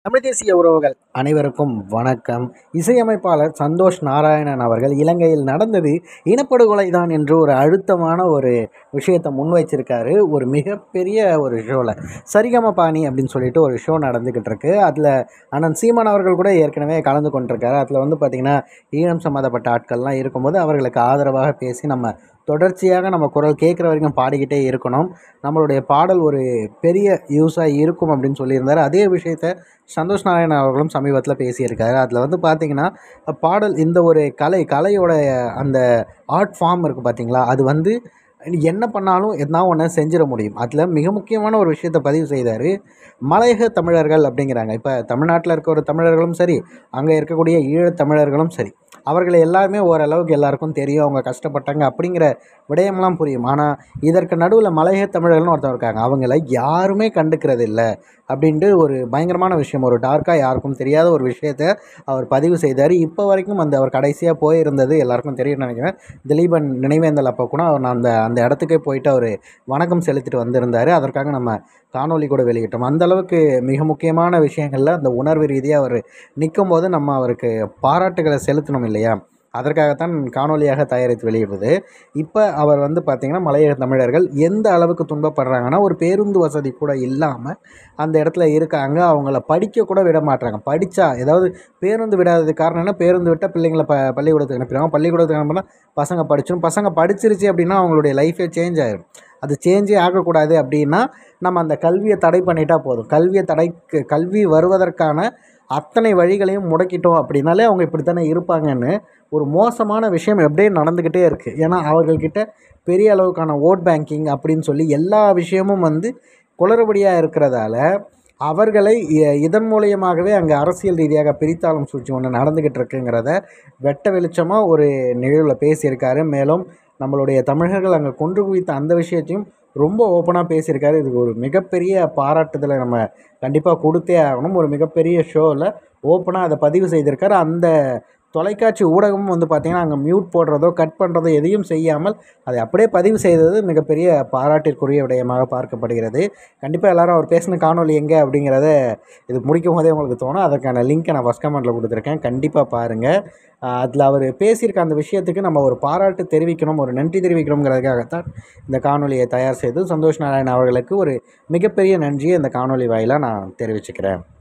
தமிழ் தேசிய உறவுகள் அனைவருக்கும் வணக்கம் இசையமைப்பாளர் சந்தோஷ் நாராயணன் அவர்கள் இலங்கையில் நடந்தது இனப்படுகொலை தான் என்று ஒரு அழுத்தமான ஒரு விஷயத்தை முன்வைச்சிருக்காரு ஒரு மிகப்பெரிய ஒரு ஷோவில் சரிகம பாணி அப்படின்னு சொல்லிட்டு ஒரு ஷோ நடந்துக்கிட்டு இருக்கு அதில் அண்ணன் சீமான் அவர்கள் கூட ஏற்கனவே கலந்து கொண்டிருக்காரு அதில் வந்து பார்த்திங்கன்னா ஈழம் சம்மந்தப்பட்ட ஆட்கள்லாம் இருக்கும்போது அவர்களுக்கு ஆதரவாக பேசி நம்ம தொடர்ச்சியாக நம்ம குரல் கேட்குற வரைக்கும் பாடிக்கிட்டே இருக்கணும் நம்மளுடைய பாடல் ஒரு பெரிய யூஸாக இருக்கும் அப்படின்னு சொல்லியிருந்தார் அதே விஷயத்த சந்தோஷ் நாராயணன் அவர்களும் சமீபத்தில் பேசியிருக்காரு அதில் வந்து பார்த்திங்கன்னா பாடல் இந்த ஒரு கலை கலையோட அந்த ஆர்ட் ஃபார்ம் இருக்குது பார்த்தீங்களா அது வந்து என்ன பண்ணாலும் எதனா ஒன்று செஞ்சிட முடியும் அதில் மிக முக்கியமான ஒரு விஷயத்தை பதிவு செய்தார் மலையக தமிழர்கள் அப்படிங்கிறாங்க இப்போ தமிழ்நாட்டில் இருக்க ஒரு தமிழர்களும் சரி அங்கே இருக்கக்கூடிய ஈழத் தமிழர்களும் சரி அவர்கள் எல்லாருமே ஓரளவுக்கு எல்லாருக்கும் தெரியும் அவங்க கஷ்டப்பட்டாங்க அப்படிங்கிற விடயம்லாம் புரியும் ஆனால் இதற்கு நடுவில் மலையக தமிழர்கள்னு ஒருத்தர் இருக்காங்க அவங்கள யாருமே கண்டுக்கிறது இல்லை அப்படின்ட்டு ஒரு பயங்கரமான விஷயம் ஒரு டார்க்காக யாருக்கும் தெரியாத ஒரு விஷயத்த அவர் பதிவு செய்தார் இப்போ வரைக்கும் அந்த அவர் கடைசியாக போயிருந்தது எல்லாருக்கும் தெரியும்னு நினைக்கிறேன் திலீபன் நினைவேந்தல் அப்போ கூட அவர் அந்த அந்த இடத்துக்கே போயிட்டு அவர் வணக்கம் செலுத்திட்டு வந்திருந்தார் அதற்காக நம்ம காணொலி கூட வெளியிட்டோம் அந்த அளவுக்கு மிக முக்கியமான விஷயங்களில் அந்த உணர்வு ரீதியாக அவர் நிற்கும் போது நம்ம அவருக்கு பாராட்டுகளை செலுத்தணும் இல்லையா அதற்காகத்தான் காணொலியாக தயாரித்து வெளியிடுறது இப்போ அவர் வந்து பார்த்திங்கன்னா மலையக தமிழர்கள் எந்த அளவுக்கு துன்பப்படுறாங்கன்னா ஒரு பேருந்து வசதி கூட இல்லாமல் அந்த இடத்துல இருக்காங்க அவங்கள படிக்க கூட விட மாட்டாங்க படித்தா ஏதாவது பேருந்து விடாதது காரணம் என்ன பேருந்து விட்டால் பிள்ளைங்களை ப பள்ளிக்கூடத்துக்கு அனுப்பிடுவாங்க பள்ளிக்கூடத்துக்கு அனுப்பினா பசங்க படிச்சிடும் பசங்க படிச்சிருச்சு அப்படின்னா அவங்களுடைய லைஃபே சேஞ்ச் ஆயிடும் அது சேஞ்சே ஆகக்கூடாது அப்படின்னா நம்ம அந்த கல்வியை தடை பண்ணிட்டா போதும் கல்வியை தடைக்கு கல்வி வருவதற்கான அத்தனை வழிகளையும் முடக்கிட்டோம் அப்படின்னாலே அவங்க இப்படித்தானே இருப்பாங்கன்னு ஒரு மோசமான விஷயம் எப்படியே நடந்துக்கிட்டே இருக்குது ஏன்னா அவர்கள்கிட்ட பெரிய அளவுக்கான ஓட் பேங்கிங் அப்படின்னு சொல்லி எல்லா விஷயமும் வந்து குளறுபடியாக இருக்கிறதால அவர்களை இ- இதன் மூலியமாகவே அங்கே அரசியல் ரீதியாக பிரித்தாளும் சூழ்ச்சி ஒன்று நடந்துக்கிட்டு இருக்குங்கிறத வெட்ட வெளிச்சமாக ஒரு நிகழ்வில் பேசியிருக்காரு மேலும் நம்மளுடைய தமிழர்கள் அங்கே கொன்று குவித்த அந்த விஷயத்தையும் ரொம்ப ஓப்பனாக பேசியிருக்காரு இதுக்கு ஒரு மிகப்பெரிய பாராட்டுதலை நம்ம கண்டிப்பாக கொடுத்தே ஆகணும் ஒரு மிகப்பெரிய ஷோவில் ஓப்பனாக அதை பதிவு செய்திருக்காரு அந்த தொலைக்காட்சி ஊடகமும் வந்து பார்த்திங்கன்னா அங்கே மியூட் போடுறதோ கட் பண்ணுறதோ எதையும் செய்யாமல் அதை அப்படியே பதிவு செய்தது மிகப்பெரிய பாராட்டிற்குரிய விடயமாக பார்க்கப்படுகிறது கண்டிப்பாக எல்லாரும் அவர் பேசின காணொலி எங்கே அப்படிங்கிறத இது முடிக்கும் போதே உங்களுக்கு தோணும் அதற்கான லிங்க்கை நான் ஃபஸ்ட் கமெண்ட்டில் கொடுத்துருக்கேன் கண்டிப்பாக பாருங்கள் அதில் அவர் பேசியிருக்க அந்த விஷயத்துக்கு நம்ம ஒரு பாராட்டு தெரிவிக்கணும் ஒரு நன்றி தெரிவிக்கணுங்கிறதுக்காகத்தான் இந்த காணொலியை தயார் செய்து சந்தோஷ் நாராயண் அவர்களுக்கு ஒரு மிகப்பெரிய நன்றியை இந்த காணொலி வாயிலாக நான் தெரிவிச்சுக்கிறேன்